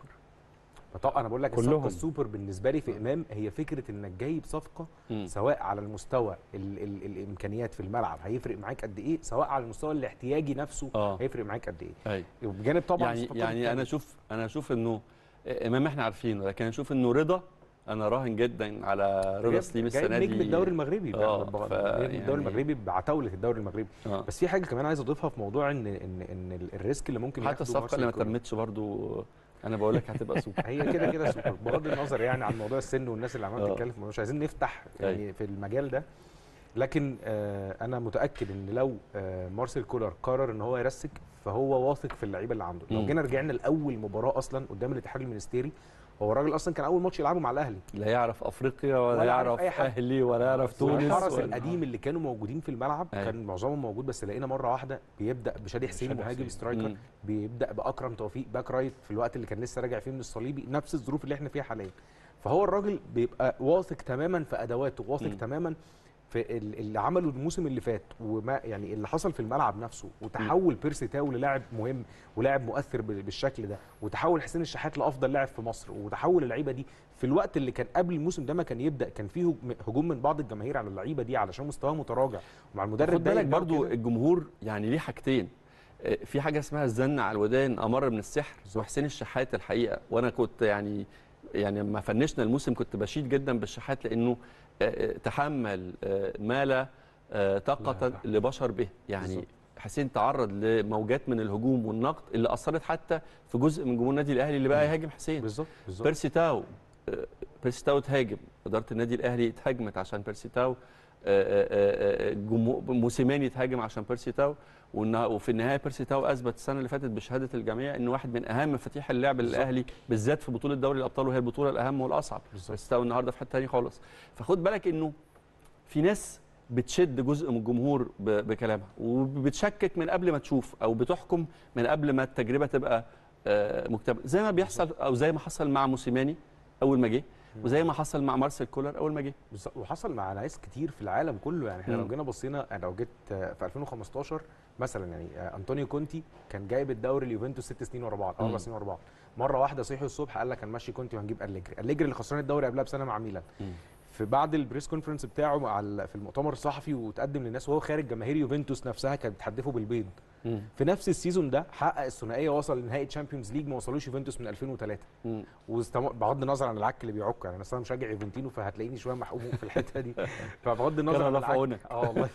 طبعا انا بقول لك
كلهم.
الصفقه السوبر بالنسبه لي في امام هي فكره انك جايب صفقه
مم.
سواء على المستوى ال ال الامكانيات في الملعب هيفرق معاك قد ايه سواء على المستوى الاحتياجي نفسه
اه
هيفرق معاك قد ايه
ايوه
وبجانب طبعا
يعني
الصفقات
يعني انا
التانية.
اشوف انا اشوف انه امام احنا عارفينه لكن اشوف انه رضا انا راهن جدا على رضا
جايب-
سليم
جايب
السنه دي
نجم الدوري المغربي
آه،
ب- ب-
ف-
نجم
يعني-
الدوري المغربي بعتاوله الدوري المغربي
آه.
بس في حاجه كمان عايز اضيفها في موضوع ان ان ان ال- الريسك اللي ممكن
حتى
ياخده
الصفقه اللي ما
مارسيل كولر.
تمتش برضو انا بقول لك هتبقى سوبر
هي كده كده سوبر بغض النظر يعني عن موضوع السن والناس اللي عماله
آه.
تتكلم في الموضوع، مش عايزين نفتح يعني في المجال ده لكن آه انا متاكد ان لو آه مارسيل كولر قرر ان هو يرسك فهو واثق في اللعيبه اللي عنده لو
مم.
جينا رجعنا لاول مباراه اصلا قدام الاتحاد المنستيري هو الراجل اصلا كان اول ماتش يلعبه مع الاهلي
لا يعرف افريقيا ولا,
ولا عارف
يعرف
أي حد.
اهلي ولا يعرف تونس
الحرس
ولا-
القديم اللي كانوا موجودين في الملعب
أيوة.
كان معظمهم موجود بس لقينا مره واحده بيبدا بشادي حسين
شادي
مهاجم
حسين.
سترايكر
مم.
بيبدا باكرم توفيق باك رايت في الوقت اللي كان لسه راجع فيه من الصليبي نفس الظروف اللي احنا فيها حاليا فهو الراجل بيبقى واثق تماما في ادواته واثق
مم.
تماما في ال- اللي عمله الموسم اللي فات وما يعني اللي حصل في الملعب نفسه وتحول بيرسي تاو للاعب مهم ولاعب مؤثر ب- بالشكل ده وتحول حسين الشحات لافضل لاعب في مصر وتحول اللعيبه دي في الوقت اللي كان قبل الموسم ده ما كان يبدا كان فيه هجوم- هجوم من بعض الجماهير على اللعيبه دي علشان مستواهم متراجع ومع المدرب
خد
ده
بالك
يبدأوا
برضو
كده.
الجمهور يعني ليه حاجتين آه، في حاجه اسمها الزن على الودان امر من السحر
بالظبط.
وحسين الشحات الحقيقه وانا كنت يعني يعني لما فنشنا الموسم كنت بشيد جدا بالشحات لانه آه، آه، تحمل آه، ما لا آه، طاقه
لا.
لبشر به يعني
بالظبط.
حسين تعرض لموجات من الهجوم والنقد اللي اثرت حتى في جزء من جمهور النادي الاهلي اللي بقى يهاجم حسين
بالظبط بالظبط
بيرسي تاو آه، بيرسي تاو اتهاجم اداره النادي الاهلي اتهاجمت عشان بيرسي تاو آه، آه، آه، جمهور- موسيماني اتهاجم عشان بيرسي تاو وإنها- وفي النهايه بيرسي تاو اثبت السنه اللي فاتت بشهاده الجميع انه واحد من اهم مفاتيح اللعب
بالظبط.
للاهلي بالذات في بطوله دوري الابطال وهي البطوله الاهم والاصعب
بالظبط.
بيرسي تاو النهارده في حته ثانيه خالص فخد بالك انه في ناس بتشد جزء من الجمهور ب- بكلامها وبتشكك من قبل ما تشوف او بتحكم من قبل ما التجربه تبقى آه، مكتمله زي ما بيحصل او زي ما حصل مع موسيماني اول ما جه وزي ما حصل مع مارسيل كولر اول ما جه
بالظبط وحصل مع ناس كتير في العالم كله يعني احنا لو
مم.
جينا بصينا لو جيت آه، في 2015 مثلا يعني آه، انطونيو كونتي كان جايب الدوري اليوفنتوس ست سنين ورا بعض او اربع
مم.
سنين ورا بعض مره واحده صحي الصبح قال لك هنمشي كونتي وهنجيب اليجري اليجري اللي خسران الدوري قبلها بسنه مع ميلان في بعد البريس كونفرنس بتاعه مع ال- في المؤتمر الصحفي وتقدم للناس وهو خارج جماهير يوفنتوس نفسها كانت بتحدفه بالبيض
مم.
في نفس السيزون ده حقق الثنائيه وصل لنهائي تشامبيونز ليج ما وصلوش يوفنتوس من 2003
مم.
واستمر بغض النظر عن العك اللي بيعك يعني انا اصلا مشجع يوفنتينو فهتلاقيني شويه محقوق في الحته دي فبغض النظر
كان
عن
الله في
العك
عونك.
اه والله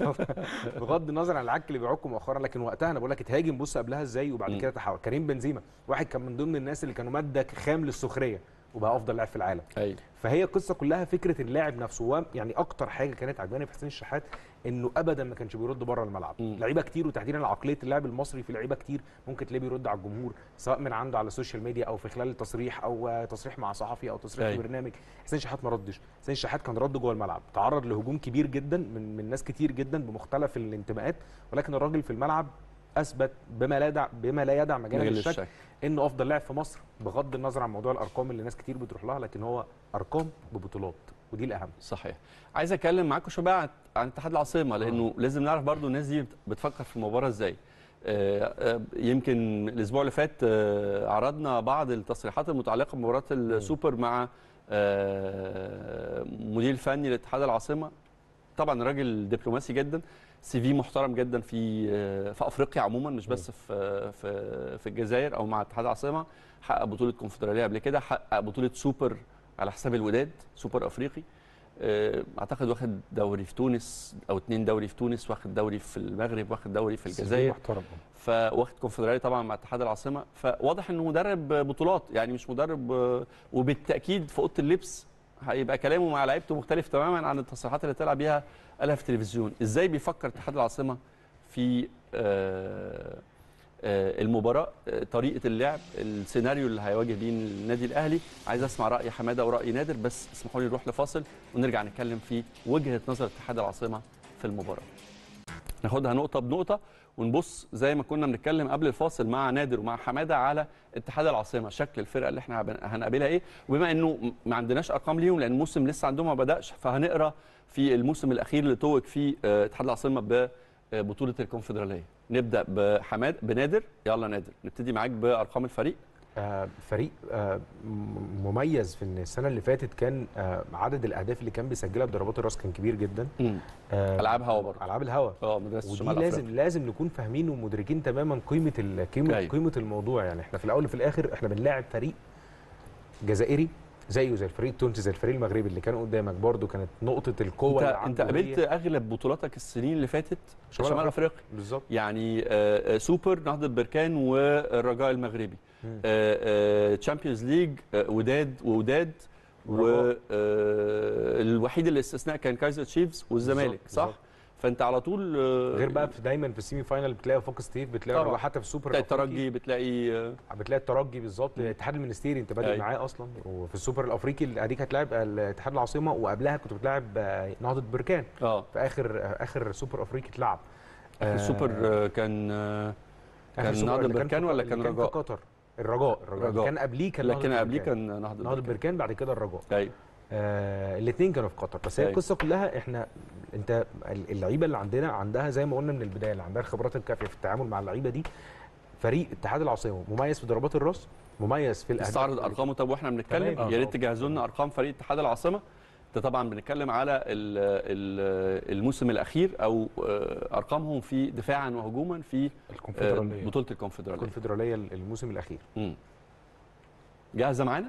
بغض النظر عن العك اللي بيعكه مؤخرا لكن وقتها انا بقول لك اتهاجم بص قبلها ازاي وبعد
مم.
كده تحول كريم بنزيما واحد كان من ضمن الناس اللي كانوا ماده خام للسخريه وبقى افضل لاعب في العالم
ايوه
فهي القصه كلها فكره اللاعب نفسه هو يعني اكتر حاجه كانت عجباني في حسين الشحات انه ابدا ما كانش بيرد بره الملعب
مم.
لعيبه كتير وتحديدا عقليه اللاعب المصري في لعيبه كتير ممكن تلاقيه بيرد على الجمهور سواء من عنده على السوشيال ميديا او في خلال التصريح او آه، تصريح مع صحفي او تصريح في
أيوة.
برنامج حسين الشحات ما ردش حسين الشحات كان رد جوه الملعب تعرض لهجوم كبير جدا من من ناس كتير جدا بمختلف الانتماءات ولكن الراجل في الملعب اثبت بما لا يدع بما لا يدع مجال
مجال
للشك
الشك.
انه افضل لاعب في مصر بغض النظر عن موضوع الارقام اللي ناس كتير بتروح لها لكن هو ارقام ببطولات ودي الاهم
صحيح عايز اتكلم معاكم شويه بقى عن- عن اتحاد العاصمه لانه لازم نعرف برضو الناس دي بت- بتفكر في المباراه ازاي آه، آه، يمكن الاسبوع اللي فات آه، عرضنا بعض التصريحات المتعلقه بمباراه السوبر مع آه، مدير الفني لاتحاد العاصمه طبعا راجل دبلوماسي جدا سي في محترم جدا في آه، في افريقيا عموما مش بس في في في الجزائر او مع اتحاد العاصمه حقق بطوله كونفدراليه قبل كده حقق بطوله سوبر على حساب الوداد سوبر افريقي آه، اعتقد واخد دوري في تونس او اتنين دوري في تونس واخد دوري في المغرب واخد دوري في الجزائر
محترم
فواخد كونفدراليه طبعا مع اتحاد العاصمه فواضح انه مدرب بطولات يعني مش مدرب آه، وبالتاكيد في اوضه اللبس هيبقى كلامه مع لعيبته مختلف تماما عن التصريحات اللي طلع بيها قالها في التلفزيون ازاي بيفكر اتحاد العاصمه في آه، آه، المباراه آه، طريقه اللعب السيناريو اللي هيواجه بيه النادي الاهلي عايز اسمع راي حماده وراي نادر بس اسمحوا لي نروح لفاصل ونرجع نتكلم في وجهه نظر اتحاد العاصمه في المباراه ناخدها نقطه بنقطه ونبص زي ما كنا بنتكلم قبل الفاصل مع نادر ومع حماده على اتحاد العاصمه شكل الفرقه اللي احنا هبن- هنقابلها ايه وبما انه م- ما عندناش ارقام ليهم لان الموسم لسه عندهم ما بداش فهنقرا في الموسم الاخير اللي توج فيه آه، اتحاد العاصمه ببطوله الكونفدراليه نبدا بحماد بنادر يلا نادر نبتدي معاك بارقام الفريق
آه، فريق آه، م- مميز في ان السنه اللي فاتت كان آه، عدد الاهداف اللي كان بيسجلها بضربات الراس كان كبير جدا آه،
العاب هوا برضه
العاب الهوا
اه مدرسه
ودي
شمال
لازم
افريقيا
لازم نكون فاهمين ومدركين تماما قيمه ال- قيمه
أيوة.
قيمه الموضوع يعني احنا في الاول وفي الاخر احنا بنلاعب فريق جزائري زيه زي الفريق التونسي زي الفريق المغربي اللي كان قدامك برضو كانت نقطه القوه
انت
اللي
انت
عنده
قابلت
هي
اغلب بطولاتك السنين اللي فاتت
شمال
شمال افريقيا
بالظبط
يعني آه، آه، سوبر نهضه بركان والرجاء المغربي
مم.
تشامبيونز ليج وداد ووداد
والرجاء.
والوحيد اللي استثناء كان كايزر تشيفز والزمالك
بالظبط،
صح
بالظبط.
فانت على طول آه،
غير بقى في دايما في السيمي فاينال بتلاقي فوق ستيف بتلاقي
طبعا.
الرجاء حتى في السوبر
بتلاقي
الأفريقي
الترجي بتلاقي آه،
بتلاقي الترجي بالظبط
مم.
الاتحاد المنستيري انت بادئ
أيوة.
معاه اصلا وفي السوبر الافريقي اللي اديك هتلاعب الاتحاد العاصمه وقبلها كنت بتلاعب آه، نهضه بركان
اه
في اخر آه، اخر سوبر افريقي اتلعب
آخر
آه،
سوبر آه، كان آه،
آخر
كان
سوبر
نهضة
اللي
بركان
في-
ولا
اللي
كان
في
رجاء؟
قطر الرجاء الرجاء اللي
رجاء.
كان قبليه كان
لكن
نهضة
قبليه
بركان.
كان نهضه
نهضه
بركان
بركان بعد كده الرجاء
ايوه
آه الاثنين كانوا في قطر بس هي
أيوة.
القصه كلها احنا انت اللعيبه اللي عندنا عندها زي ما قلنا من البدايه اللي عندها الخبرات الكافيه في التعامل مع اللعيبه دي فريق اتحاد العاصمه مميز في ضربات الراس مميز في الاهداف
استعرض ارقامه طب واحنا بنتكلم
تمام.
يا ريت تجهزوا لنا ارقام فريق اتحاد العاصمه ده طبعا بنتكلم على ال- ال- الموسم الاخير او آه، ارقامهم في دفاعا وهجوما في آه،
الكونفدراليه
بطوله الكونفدراليه
الكونفدراليه الموسم الاخير
مم. جاهزه معانا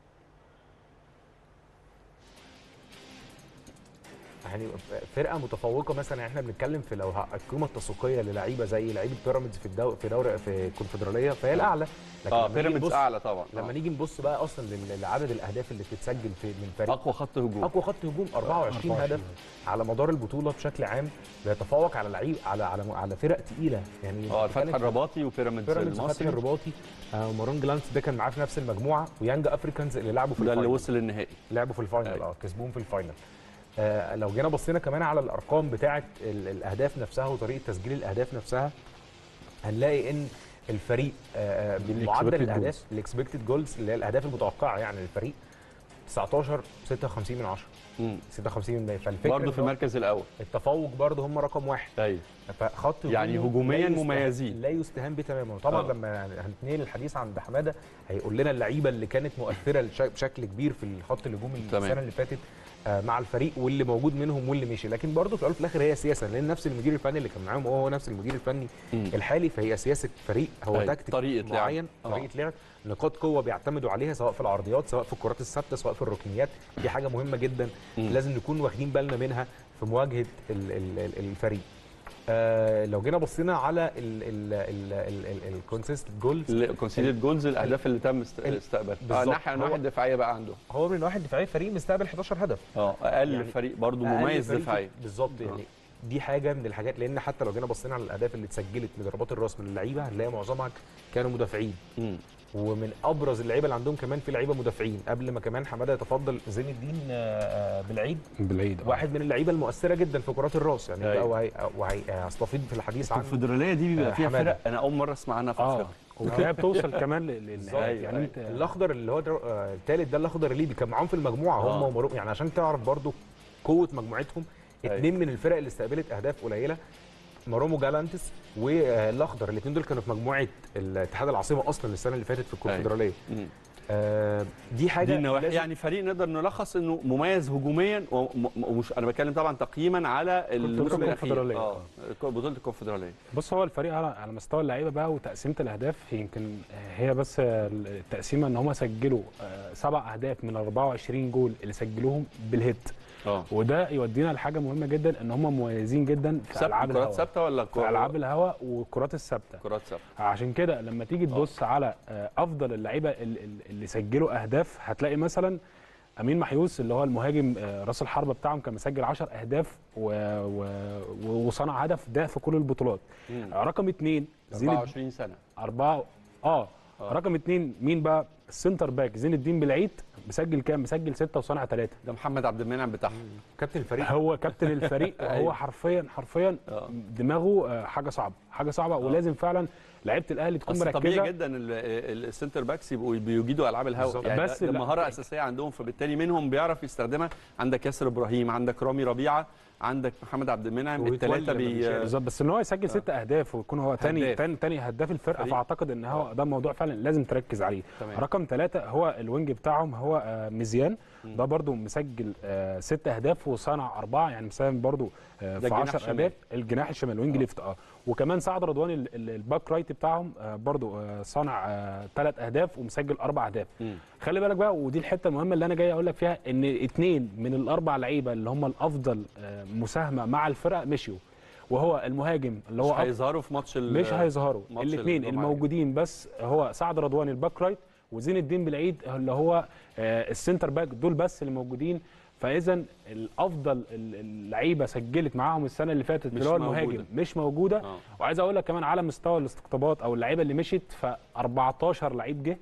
يعني فرقه متفوقه مثلا احنا بنتكلم في لو ه- القيمه التسويقيه للعيبه زي لعيبه بيراميدز في الدو في دوري في الكونفدراليه فهي الاعلى لكن
اه
لما نيجي
بيراميدز
نبص-
اعلى طبعا
لما
آه.
نيجي نبص بقى اصلا لل- لعدد الاهداف اللي بتتسجل في من فريق
اقوى خط هجوم
اقوى خط هجوم 24 هدف على مدار البطوله بشكل عام بيتفوق على لعيب على على على فرق تقيله يعني
اه
بتتكلم
الفتح
في
الرباطي وبيراميدز
بيراميدز وفتحي
المصري
الرباطي آه ومارون جلانس ده كان معاه في نفس المجموعه ويانج افريكانز اللي لعبوا في
ده اللي
الفاينل.
وصل النهائي
لعبوا في الفاينل
أيوة.
اه كسبوهم في الفاينل آه لو جينا بصينا كمان على الارقام بتاعه ال- الاهداف نفسها وطريقه تسجيل الاهداف نفسها هنلاقي ان الفريق آه
دي ال
معدل
expected
الاهداف الاكسبكتد جولز اللي هي الاهداف المتوقعه يعني للفريق 19 56 من 10
مم.
56 من 100 فالفكره
برضه
إن
في
هو
المركز الاول
التفوق برضه هم رقم واحد
ايوه
فخط
يعني
هجومه
هجومياً
لا يستهان-
مميزين.
لا يستهان به تماما وطبعا
آه.
لما هنتنقل الحديث عند حماده هيقول لنا اللعيبه اللي كانت مؤثره لش- بشكل كبير في الخط الهجومي
تمام.
السنه اللي فاتت آه، مع الفريق واللي موجود منهم واللي مشي لكن برضه في الاول وفي الاخر هي سياسه لان نفس المدير الفني اللي كان معاهم هو هو نفس المدير الفني
مم.
الحالي فهي سياسه فريق هو
أيوة.
تكتيك
طريقة لعب.
معين
آه.
طريقه لعب نقاط قوه بيعتمدوا عليها سواء في العرضيات سواء في الكرات الثابته سواء في الركنيات دي حاجه مهمه جدا
مم.
لازم نكون واخدين بالنا منها في مواجهه ال- ال- ال- الفريق آه لو جينا بصينا على الكونسيست جولز
الكونسيدد جولز الاهداف اللي تم است-
ال-
استقبالها اه
بالظبط.
الناحيه الناحيه
هو-
الدفاعيه بقى عندهم
هو من الناحيه الدفاعيه فريق مستقبل 11 هدف
اه اقل
يعني
فريق برضه
أقل
مميز
فريق في-
دفاعيا
بالظبط
آه.
يعني دي حاجه من الحاجات لان حتى لو جينا بصينا على الاهداف اللي اتسجلت من ضربات الراس من اللعيبه هنلاقي معظمها كانوا مدافعين
مم.
ومن ابرز اللعيبه اللي عندهم كمان في لعيبه مدافعين قبل ما كمان حماده يتفضل زين الدين آه، آه، بالعيد
بالعيد آه.
واحد من اللعيبه المؤثره جدا في كرات الراس يعني
أيوة.
وهي- وهي- وهيستفيد في الحديث عنه
الكونفدراليه دي بيبقى
آه،
فيها
حمادة.
فرق انا اول مره اسمع عنها في
اه
افريقيا
وتلاقيها بتوصل كمان لل- للنهايه
أيوة،
يعني
أيوة.
انت
الاخضر اللي هو در- آه، الثالث ده الاخضر الليبي كان معاهم في المجموعه هم
آه.
ومرو يعني عشان تعرف برضو قوه مجموعتهم
أيوة.
اثنين من الفرق اللي استقبلت اهداف قليله مرومو جالانتس والاخضر الاثنين دول كانوا في مجموعه الاتحاد العاصمه اصلا السنه اللي فاتت في الكونفدراليه
مم.
آه دي حاجه
دي النواحي
لازم-
يعني فريق نقدر نلخص انه مميز هجوميا وم- ومش انا بتكلم طبعا تقييما على الموسم الاخير
الكونفدرالية.
اه بطوله الكونفدراليه
بص هو الفريق على على مستوى اللعيبه بقى وتقسيمه الاهداف يمكن هي بس التقسيمه ان هم سجلوا آه، سبع اهداف من 24 جول اللي سجلوهم بالهيت
اه
وده يودينا لحاجه مهمه جدا ان هم مميزين جدا في العاب
كرات
الهواء
ثابته ولا
في العاب الهواء والكرات الثابته
كرات ثابته
عشان كده لما تيجي تبص على آه، افضل اللعيبه ال- ال- اللي سجلوا اهداف هتلاقي مثلا امين محيوس اللي هو المهاجم آه، راس الحربه بتاعهم كان مسجل 10 اهداف و... و... و- وصنع هدف ده في كل البطولات
مم.
آه، رقم اثنين زين الد-
24 سنه
أربعة اه
آه.
رقم اثنين مين بقى السنتر باك زين الدين بالعيد مسجل كام مسجل ستة وصانع ثلاثة
ده محمد عبد المنعم بتاعهم
كابتن الفريق
هو كابتن الفريق
أيوة.
هو حرفيا حرفيا
آه.
دماغه آه، حاجه صعبه حاجه صعبه ولازم فعلا لعيبه الاهلي تكون
اصل
مركزه
طبيعي جدا ال- ال- السنتر باكس يبقوا بيجيدوا العاب الهواء
بالظبط.
يعني
بس
بس ده
لا-
مهاره اساسيه عندهم فبالتالي منهم بيعرف يستخدمها عندك ياسر ابراهيم عندك رامي ربيعه عندك محمد عبد المنعم
ويتولى
الثلاثه
لما
بي
بيشارك.
بالظبط بس ان هو يسجل ست اهداف ويكون هو تاني
هداف.
تاني, تاني هداف الفرقه
فريق.
فاعتقد ان هو ده موضوع فعلا لازم تركز عليه
تمام.
رقم ثلاثة هو الوينج بتاعهم هو آه، ميزيان ده برضو مسجل آه، ست اهداف وصنع اربعه يعني مساهم برضو آه،
ده
في
الجناح
10
الشمال.
اهداف الجناح الشمال وينج ليفت اه وكمان سعد رضوان ال- ال- الباك رايت بتاعهم آه، برضو آه، صنع ثلاث اهداف ومسجل اربع اهداف
مم.
خلي بالك بقى ودي الحته المهمه اللي انا جاي اقول لك فيها ان اثنين من الاربع لعيبه اللي هم الافضل آه، مساهمه مع الفرق مشيوا وهو المهاجم اللي
مش
هو أف-
هيظهروا في ماتش ال-
مش هيظهروا
ماتش
الاثنين
الجمعة
الموجودين بس هو سعد رضوان الباك رايت وزين الدين بالعيد اللي هو آه، السنتر باك دول بس اللي موجودين فاذا الافضل ال- اللعيبه سجلت معاهم السنه اللي فاتت
مش
اللي هو
موجودة.
المهاجم مش موجوده
آه.
وعايز اقول لك كمان على مستوى الاستقطابات او اللعيبه اللي مشيت ف 14 لعيب جه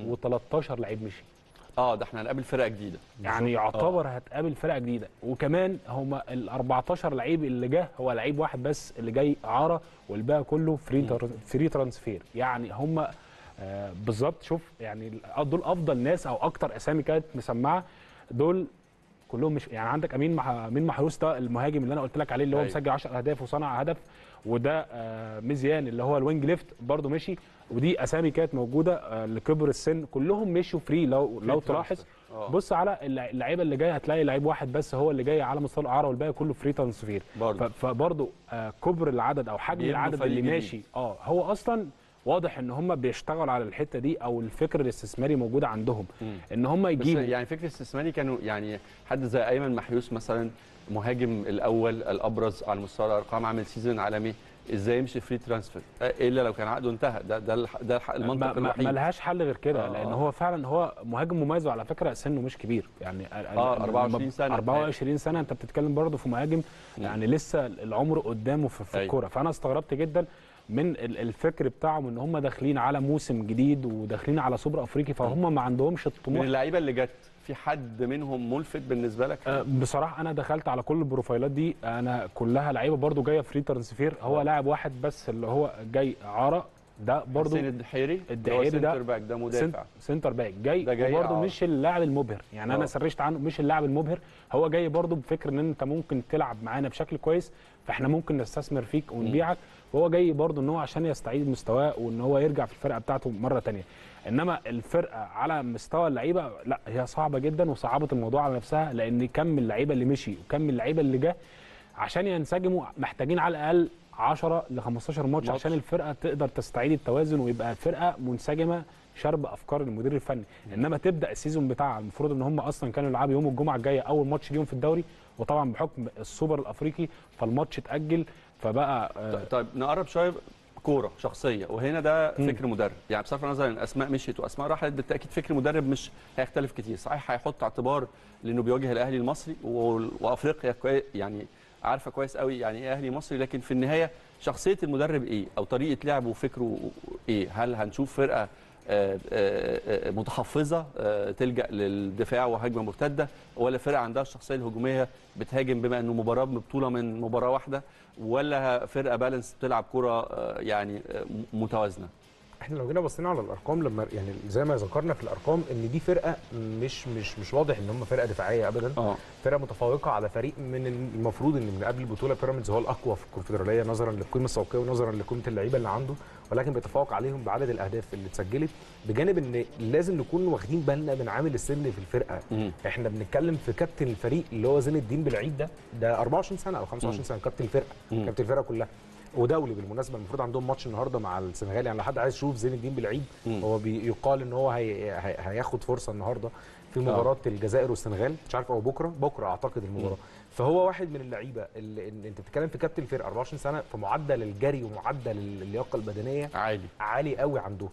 و13 لعيب مشي
اه ده احنا هنقابل فرقه جديده
يعني يعتبر هتقابل فرقه جديده وكمان هما ال 14 لعيب اللي جه هو لعيب واحد بس اللي جاي اعاره والباقي كله فري تر- فري ترانسفير يعني هما آه بالظبط شوف يعني ال- دول افضل ناس او اكتر اسامي كانت مسمعه دول كلهم مش يعني عندك امين مح... امين محروس ده المهاجم اللي انا قلت لك عليه اللي هو
أيوة.
مسجل 10 اهداف وصنع هدف وده آه ميزيان اللي هو الوينج ليفت برده مشي ودي اسامي كانت موجوده آه لكبر السن كلهم مشوا فري لو لو
فري
تلاحظ
ترانسفير. آه.
بص على اللع- اللعيبه اللي جايه هتلاقي لعيب واحد بس هو اللي جاي على مستوى الاعاره والباقي كله فري ترانسفير
برضه.
ف- فبرضه آه كبر العدد او حجم
بيبنوا
العدد
فريق
اللي
جديد.
ماشي اه هو اصلا واضح ان هم بيشتغلوا على الحته دي او الفكر الاستثماري موجود عندهم
مم.
ان هم
بس
يجيبوا
يعني فكره استثماري كانوا يعني حد زي ايمن محيوس مثلا مهاجم الاول الابرز على مستوى الارقام عامل سيزون عالمي ازاي يمشي فري ترانسفير الا لو كان عقده انتهى ده ده الح- ده الح- المنطق
ما- ما
الوحيد
ما لهاش حل غير كده
آه.
لان هو فعلا هو مهاجم مميز وعلى فكره سنه مش كبير يعني ال- ال-
آه،
ال-
24 سنة.
24 سنه انت بتتكلم برضه في مهاجم يعني لسه العمر قدامه في, في
أيوة.
الكوره فانا استغربت جدا من ال- الفكر بتاعهم ان هم داخلين على موسم جديد وداخلين على سوبر افريقي فهم ما عندهمش
من
الطموح
اللعيبه اللي جت في حد منهم ملفت بالنسبه لك
آه، بصراحه انا دخلت على كل البروفايلات دي انا كلها لعيبه برضو جايه فري ترانسفير هو
آه.
لاعب واحد بس اللي هو جاي اعاره ده برضو
حسين الدحيري
الدحيري
اللي هو
ده
سنتر باك ده
سنت-
مدافع
سنتر باك جاي,
ده جاي
وبرضه
إعارة.
مش اللاعب المبهر يعني
آه.
انا سرشت عنه مش اللاعب المبهر هو جاي برضه بفكر ان انت ممكن تلعب معانا بشكل كويس فاحنا ممكن نستثمر فيك ونبيعك وهو جاي برضه ان هو عشان يستعيد مستواه وان هو يرجع في الفرقه بتاعته مره تانية انما الفرقه على مستوى اللعيبه لا هي صعبه جدا وصعبت الموضوع على نفسها لان كم اللعيبه اللي مشي وكم اللعيبه اللي جه عشان ينسجموا محتاجين على الاقل 10 ل 15 ماتش
ماتش.
عشان الفرقه تقدر تستعيد التوازن ويبقى الفرقه منسجمه شرب افكار المدير الفني انما تبدا السيزون بتاعها المفروض ان هم اصلا كانوا يلعبوا يوم الجمعه الجايه اول ماتش ليهم في الدوري وطبعا بحكم السوبر الافريقي فالماتش اتاجل فبقى آه،
طيب نقرب شويه كوره شخصيه وهنا ده فكر مدرب يعني بصرف النظر ان اسماء مشيت واسماء راحت بالتاكيد فكر مدرب مش هيختلف كتير صحيح هيحط اعتبار لانه بيواجه الاهلي المصري و- وافريقيا كوي يعني عارفه كويس قوي يعني ايه اهلي مصري لكن في النهايه شخصيه المدرب ايه او طريقه لعبه وفكره ايه هل هنشوف فرقه آه، آه، آه، متحفظه آه، تلجا للدفاع وهجمه مرتده ولا فرقه عندها الشخصيه الهجوميه بتهاجم بما انه مباراه بطوله من مباراه واحده ولا فرقه بالانس بتلعب كره آه، يعني آه، متوازنه
احنا لو جينا بصينا على الارقام لما يعني زي ما ذكرنا في الارقام ان دي فرقه مش مش مش واضح ان هم فرقه دفاعيه ابدا
اه
فرقه متفوقه على فريق من المفروض ان من قبل البطوله بيراميدز هو الاقوى في الكونفدراليه نظرا للقيمه السوقيه ونظرا لقيمه اللعيبه اللي عنده ولكن بيتفوق عليهم بعدد الاهداف اللي اتسجلت بجانب ان لازم نكون واخدين بالنا من عامل السن في الفرقه
مم.
احنا بنتكلم في كابتن الفريق اللي هو زين الدين بالعيد ده ده 24 سنه او 25 سنه كابتن الفرقه
مم.
كابتن الفرقه كلها ودولي بالمناسبه المفروض عندهم ماتش النهارده مع السنغال يعني لو حد عايز يشوف زين الدين بالعيد
مم.
هو بيقال ان هو هي هي هياخد فرصه النهارده في مباراه الجزائر والسنغال مش عارف او بكره بكره اعتقد المباراه فهو واحد من اللعيبه اللي اللي انت بتتكلم في كابتن الفرقه 24 سنه في معدل الجري ومعدل اللياقه البدنيه
عالي
عالي قوي عنده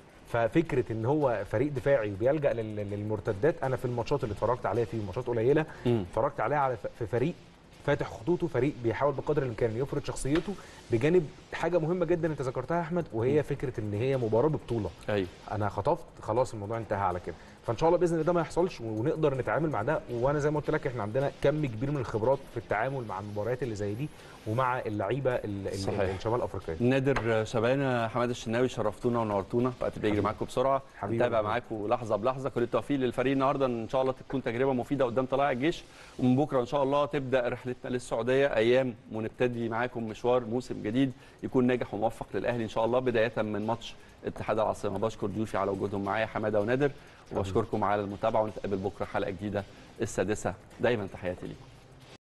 ففكره ان هو فريق دفاعي وبيلجا لل- للمرتدات انا في الماتشات اللي اتفرجت عليها فيه ماتشات قليله
مم.
اتفرجت عليها على ف- في فريق فاتح خطوطه فريق بيحاول بقدر الامكان يفرض شخصيته بجانب حاجه مهمه جدا انت ذكرتها يا احمد وهي فكره ان هي مباراه ببطوله
ايوه
انا خطفت خلاص الموضوع انتهى على كده فان شاء الله باذن الله ده ما يحصلش ونقدر نتعامل مع ده وانا زي ما قلت لك احنا عندنا كم كبير من الخبرات في التعامل مع المباريات اللي زي دي ومع اللعيبه ال- ال-
صحيح.
الشمال افريقيه
نادر شبانه حماد الشناوي شرفتونا ونورتونا وقت بيجري معاكم بسرعه
حبيبي
نتابع
والله.
معاكم لحظه بلحظه كل التوفيق للفريق النهارده ان شاء الله تكون تجربه مفيده قدام طلائع الجيش ومن بكره ان شاء الله تبدا رحلتنا للسعوديه ايام ونبتدي معاكم مشوار موسم جديد يكون ناجح وموفق للاهلي ان شاء الله بدايه من ماتش اتحاد العاصمه بشكر ضيوفي على وجودهم معايا حماده ونادر وبشكركم على المتابعه ونتقابل بكره حلقه جديده السادسه دايما تحياتي ليكم